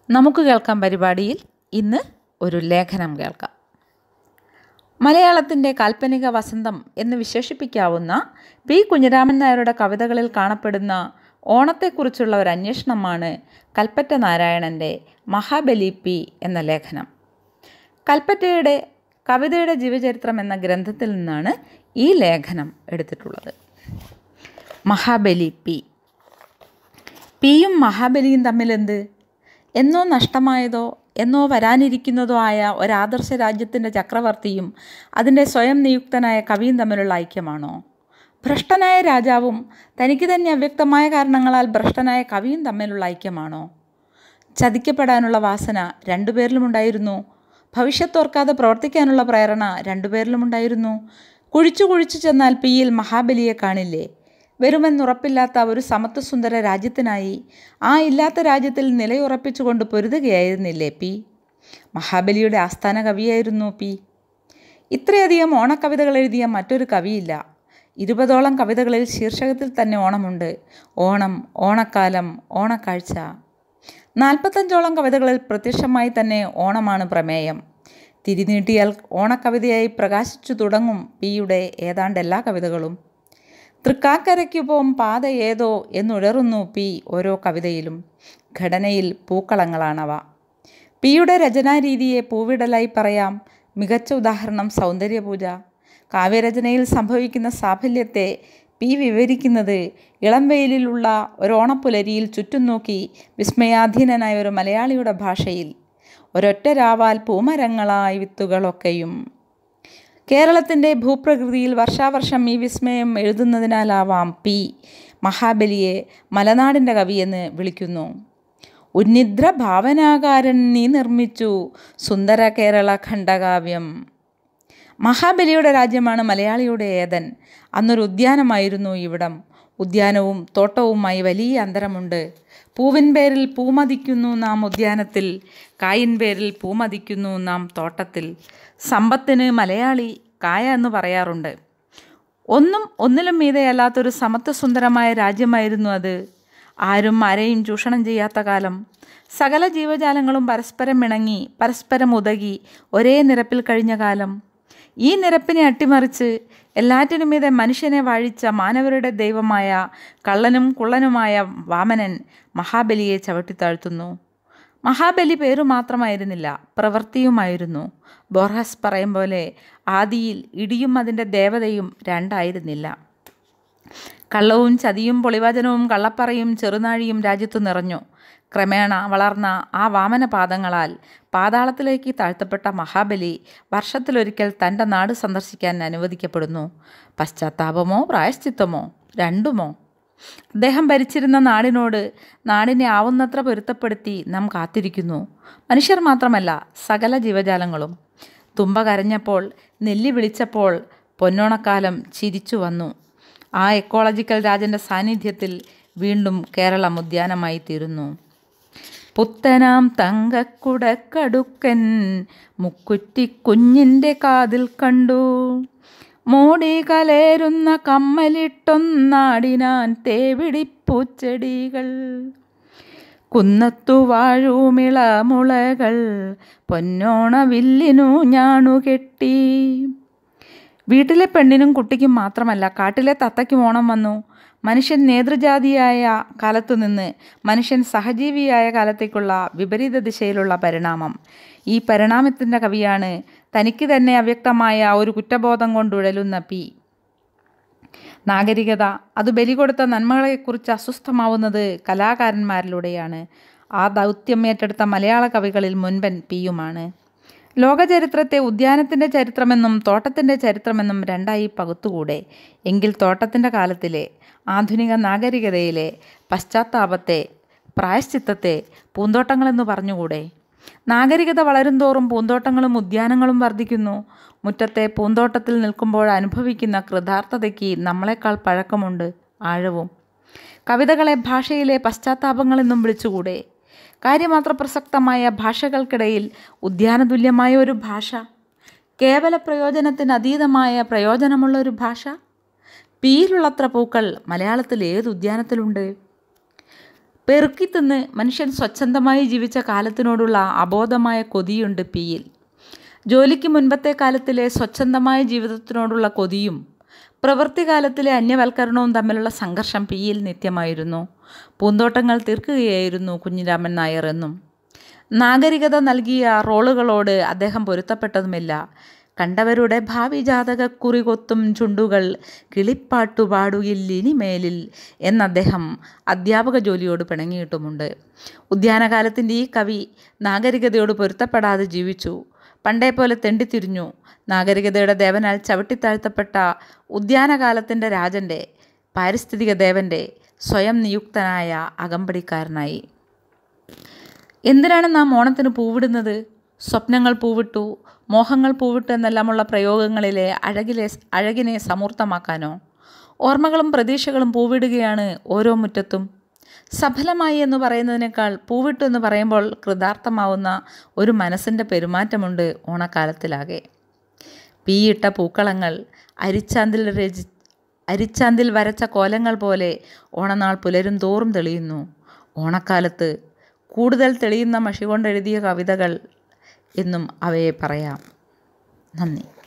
നമുക്ക് കേൾക്കാം പരിപാടിയിൽ ഇന്ന് ഒരു ലേഖനം കേൾക്കാം മലയാളത്തിൻ്റെ കാൽപ്പനിക വസന്തം എന്ന് വിശേഷിപ്പിക്കാവുന്ന പി കുഞ്ഞിരാമൻ നായരുടെ കവിതകളിൽ കാണപ്പെടുന്ന ഓണത്തെക്കുറിച്ചുള്ള ഒരു അന്വേഷണമാണ് കൽപ്പറ്റ നാരായണൻ്റെ മഹാബലി പി എന്ന ലേഖനം കൽപ്പറ്റയുടെ കവിതയുടെ ജീവചരിത്രം എന്ന ഗ്രന്ഥത്തിൽ നിന്നാണ് ഈ ലേഖനം എടുത്തിട്ടുള്ളത് മഹാബലി പി പിയും മഹാബലിയും തമ്മിലെന്ത് എന്നോ നഷ്ടമായതോ എന്നോ വരാനിരിക്കുന്നതോ ആയ ഒരാദർശ രാജ്യത്തിൻ്റെ ചക്രവർത്തിയും അതിൻ്റെ സ്വയം നിയുക്തനായ കവിയും തമ്മിലുള്ള ഐക്യമാണോ ഭ്രഷ്ടനായ രാജാവും തനിക്ക് തന്നെ അവ്യക്തമായ കാരണങ്ങളാൽ ഭ്രഷ്ടനായ കവിയും തമ്മിലുള്ള ഐക്യമാണോ ചതിക്കപ്പെടാനുള്ള വാസന രണ്ടുപേരിലുമുണ്ടായിരുന്നു ഭവിഷ്യത്തോർക്കാതെ പ്രവർത്തിക്കാനുള്ള പ്രേരണ രണ്ടുപേരിലുമുണ്ടായിരുന്നു കുഴിച്ചു കുഴിച്ചു ചെന്നാൽ പിയിൽ മഹാബലിയെ കാണില്ലേ വരുമെന്നുറപ്പില്ലാത്ത ഒരു സമത്വസുന്ദര രാജ്യത്തിനായി ആ ഇല്ലാത്ത രാജ്യത്തിൽ നിലയുറപ്പിച്ചുകൊണ്ട് പൊരുതുകയായിരുന്നില്ലേ പി മഹാബലിയുടെ ആസ്ഥാന കവിയായിരുന്നു പി ഇത്രയധികം ഓണക്കവിതകൾ എഴുതിയ മറ്റൊരു കവിയില്ല ഇരുപതോളം കവിതകളിൽ ശീർഷകത്തിൽ തന്നെ ഓണമുണ്ട് ഓണം ഓണക്കാലം ഓണക്കാഴ്ച നാൽപ്പത്തഞ്ചോളം കവിതകളിൽ പ്രത്യക്ഷമായി തന്നെ ഓണമാണ് പ്രമേയം തിരിനീട്ടിയാൽ ഓണക്കവിതയായി പ്രകാശിച്ചു തുടങ്ങും പിയുടെ ഏതാണ്ട് എല്ലാ കവിതകളും തൃക്കാക്കരയ്ക്കൊപ്പം പാത ഏതോ എന്നുഴറുന്നു പി ഓരോ കവിതയിലും ഘടനയിൽ പൂക്കളങ്ങളാണവ പിയുടെ രചനാരീതിയെ പൂവിടലായി പറയാം മികച്ച ഉദാഹരണം സൗന്ദര്യപൂജ കാവ്യരചനയിൽ സംഭവിക്കുന്ന സാഫല്യത്തെ പി വിവരിക്കുന്നത് ഇളം വെയിലിലുള്ള ഒരോണപ്പുലരിയിൽ ചുറ്റും നോക്കി വിസ്മയാധീനനായ ഒരു മലയാളിയുടെ ഭാഷയിൽ ഒരൊറ്റ രാവാൽ പൂമരങ്ങളായി വിത്തുകളൊക്കെയും കേരളത്തിൻ്റെ ഭൂപ്രകൃതിയിൽ വർഷാവർഷം ഈ വിസ്മയം എഴുതുന്നതിനാലാവാം പി മഹാബലിയെ മലനാടിൻ്റെ കവിയെന്ന് വിളിക്കുന്നു ഉന്നിദ്ര ഭാവനാകാരൻ നീ നിർമ്മിച്ചു സുന്ദര കേരള ഖണ്ഡകാവ്യം മഹാബലിയുടെ രാജ്യമാണ് മലയാളിയുടെ ഏതൻ അന്നൊരു ഉദ്യാനമായിരുന്നു ഇവിടം ഉദ്യാനവും തോട്ടവുമായി വലിയ അന്തരമുണ്ട് പൂവിൻ പേരിൽ പൂമതിക്കുന്നു നാം ഉദ്യാനത്തിൽ കായിൻ പേരിൽ പൂമതിക്കുന്നു നാം തോട്ടത്തിൽ സമ്പത്തിന് മലയാളി കായ എന്ന് പറയാറുണ്ട് ഒന്നും ഒന്നിലും മീതെയല്ലാത്തൊരു സമത്വസുന്ദരമായ രാജ്യമായിരുന്നു അത് ആരും ആരെയും ചൂഷണം ചെയ്യാത്ത കാലം സകല ജീവജാലങ്ങളും പരസ്പരം ഇണങ്ങി പരസ്പരം ഉതകി ഒരേ നിരപ്പിൽ കഴിഞ്ഞ കാലം ഈ നിരപ്പിനെ അട്ടിമറിച്ച് എല്ലാറ്റിനും മീതെ മനുഷ്യനെ വാഴിച്ച മാനവരുടെ ദൈവമായ കള്ളനും കുള്ളനുമായ വാമനൻ മഹാബലിയെ ചവിട്ടിത്താഴ്ത്തുന്നു മഹാബലി പേരു മാത്രമായിരുന്നില്ല പ്രവൃത്തിയുമായിരുന്നു ബോർഹസ് പറയും പോലെ ആദിയിൽ ഇടിയും അതിൻ്റെ ദേവതയും രണ്ടായിരുന്നില്ല കള്ളവും ചതിയും പൊളിവചനവും കള്ളപ്പറയും ചെറുനാഴിയും രാജ്യത്തു നിറഞ്ഞു ക്രമേണ വളർന്ന ആ വാമനപാദങ്ങളാൽ പാതാളത്തിലേക്ക് താഴ്ത്തപ്പെട്ട മഹാബലി വർഷത്തിലൊരിക്കൽ തൻ്റെ നാട് സന്ദർശിക്കാൻ അനുവദിക്കപ്പെടുന്നു പശ്ചാത്താപമോ പ്രായശ്ചിത്തമോ രണ്ടുമോ അദ്ദേഹം ഭരിച്ചിരുന്ന നാടിനോട് നാടിനെ ആവുന്നത്ര പൊരുത്തപ്പെടുത്തി നാം കാത്തിരിക്കുന്നു മനുഷ്യർ മാത്രമല്ല സകല ജീവജാലങ്ങളും തുമ്പ കരഞ്ഞപ്പോൾ നെല്ലി വിളിച്ചപ്പോൾ പൊന്നോണക്കാലം ചിരിച്ചു വന്നു ആ എക്കോളജിക്കൽ രാജൻ്റെ സാന്നിധ്യത്തിൽ വീണ്ടും കേരളം ഉദ്യാനമായി തീരുന്നു പുത്തനാം തങ്കക്കുടക്കടുക്കൻ മുക്കുറ്റി കുഞ്ഞിൻ്റെ കാതിൽ കണ്ടു മോടി കലേരുന്ന കമ്മലിട്ടൊന്നാടിനാൻ തേവിടിപ്പൂച്ചെടികൾ കുന്നത്തു വാഴുമിളമുളകൾ പൊന്നോണ വില്ലിനു ഞാണുകെട്ടി വീട്ടിലെ പെണ്ണിനും കുട്ടിക്കും മാത്രമല്ല കാട്ടിലെ തത്തയ്ക്കും ഓണം വന്നു മനുഷ്യൻ നേതൃജാതിയായ കാലത്തു നിന്ന് മനുഷ്യൻ സഹജീവിയായ കാലത്തേക്കുള്ള വിപരീത ദിശയിലുള്ള പരിണാമം ഈ പരിണാമത്തിൻ്റെ കവിയാണ് തനിക്ക് തന്നെ അവ്യക്തമായ ഒരു കുറ്റബോധം കൊണ്ടുഴലുന്ന പി നാഗരികത അത് ബലി കൊടുത്ത നന്മകളെക്കുറിച്ച് അസ്വസ്ഥമാവുന്നത് കലാകാരന്മാരിലൂടെയാണ് ആ ദൗത്യം ഏറ്റെടുത്ത മലയാള കവികളിൽ മുൻപൻ പിയുമാണ് ലോകചരിത്രത്തെ ഉദ്യാനത്തിൻ്റെ ചരിത്രമെന്നും തോട്ടത്തിൻ്റെ ചരിത്രമെന്നും രണ്ടായി പകുത്തുകൂടെ എങ്കിൽ തോട്ടത്തിൻ്റെ കാലത്തിലെ ആധുനിക നാഗരികതയിലെ പശ്ചാത്താപത്തെ പ്രായശ്ചിത്തത്തെ പൂന്തോട്ടങ്ങളെന്ന് പറഞ്ഞുകൂടെ നാഗരികത വളരുംതോറും പൂന്തോട്ടങ്ങളും ഉദ്യാനങ്ങളും വർദ്ധിക്കുന്നു മുറ്റത്തെ പൂന്തോട്ടത്തിൽ നിൽക്കുമ്പോൾ അനുഭവിക്കുന്ന കൃതാർത്ഥതയ്ക്ക് നമ്മളെക്കാൾ പഴക്കമുണ്ട് ആഴവും കവിതകളെ ഭാഷയിലെ പശ്ചാത്താപങ്ങളെന്നും വിളിച്ചുകൂടെ കാര്യമാത്ര പ്രസക്തമായ ഭാഷകൾക്കിടയിൽ ഉദ്യാനതുല്യമായ ഒരു ഭാഷ കേവല പ്രയോജനത്തിന് അതീതമായ പ്രയോജനമുള്ള ഒരു ഭാഷ പിയിലുള്ളത്ര പൂക്കൾ മലയാളത്തിൽ ഏത് ഉദ്യാനത്തിലുണ്ട് പെറുക്കി തിന്ന് മനുഷ്യൻ സ്വച്ഛന്തമായി ജീവിച്ച കാലത്തിനോടുള്ള അബോധമായ കൊതിയുണ്ട് പിയിൽ ജോലിക്ക് മുൻപത്തെ കാലത്തിലെ സ്വച്ഛന്തമായ ജീവിതത്തിനോടുള്ള കൊതിയും പ്രവൃത്തി കാലത്തിലെ അന്യവൽക്കരണവും തമ്മിലുള്ള സംഘർഷം പിയിൽ നിത്യമായിരുന്നു പൂന്തോട്ടങ്ങൾ തീർക്കുകയായിരുന്നു കുഞ്ഞിരാമൻ നായർ എന്നും നാഗരികത നൽകിയ റോളുകളോട് അദ്ദേഹം പൊരുത്തപ്പെട്ടതുമില്ല കണ്ടവരുടെ ഭാവി ജാതകക്കുറി കൊത്തും ചുണ്ടുകൾ കിളിപ്പാട്ടു പാടുകില്ലിനിമേലിൽ എന്ന് അദ്ദേഹം അധ്യാപക ജോലിയോട് പിണങ്ങിയിട്ടുമുണ്ട് ഉദ്യാനകാലത്തിൻ്റെ ഈ കവി നാഗരികതയോട് പൊരുത്തപ്പെടാതെ ജീവിച്ചു പണ്ടേ പോലെ തെണ്ടിത്തിരിഞ്ഞു നാഗരികതയുടെ ദേവനാൽ ചവിട്ടിത്താഴ്ത്തപ്പെട്ട ഉദ്യാനകാലത്തിൻ്റെ രാജൻ്റെ പാരിസ്ഥിതിക ദേവൻ്റെ സ്വയം നിയുക്തനായ അകമ്പടിക്കാരനായി എന്തിനാണ് നാം ഓണത്തിന് പൂവിടുന്നത് സ്വപ്നങ്ങൾ പൂവിട്ടു മോഹങ്ങൾ പൂവിട്ടു എന്നെല്ലാമുള്ള പ്രയോഗങ്ങളിലെ അഴകിലെ അഴകിനെ സമൂർത്തമാക്കാനോ ഓർമ്മകളും പ്രതീക്ഷകളും പൂവിടുകയാണ് ഓരോ മുറ്റത്തും സഫലമായി എന്ന് പറയുന്നതിനേക്കാൾ പൂവിട്ടു എന്ന് പറയുമ്പോൾ കൃതാർത്ഥമാവുന്ന ഒരു മനസ്സിൻ്റെ പെരുമാറ്റമുണ്ട് ഓണക്കാലത്തിലാകെ പീയിട്ട പൂക്കളങ്ങൾ അരിച്ചാന്തിൽ രചി അരിച്ചാന്തിൽ വരച്ച കോലങ്ങൾ പോലെ ഓണനാൾ പുലരും തോറും തെളിയുന്നു ഓണക്കാലത്ത് കൂടുതൽ തെളിയുന്ന മഷി കൊണ്ടെഴുതിയ കവിതകൾ എന്നും അവയെ പറയാം നന്ദി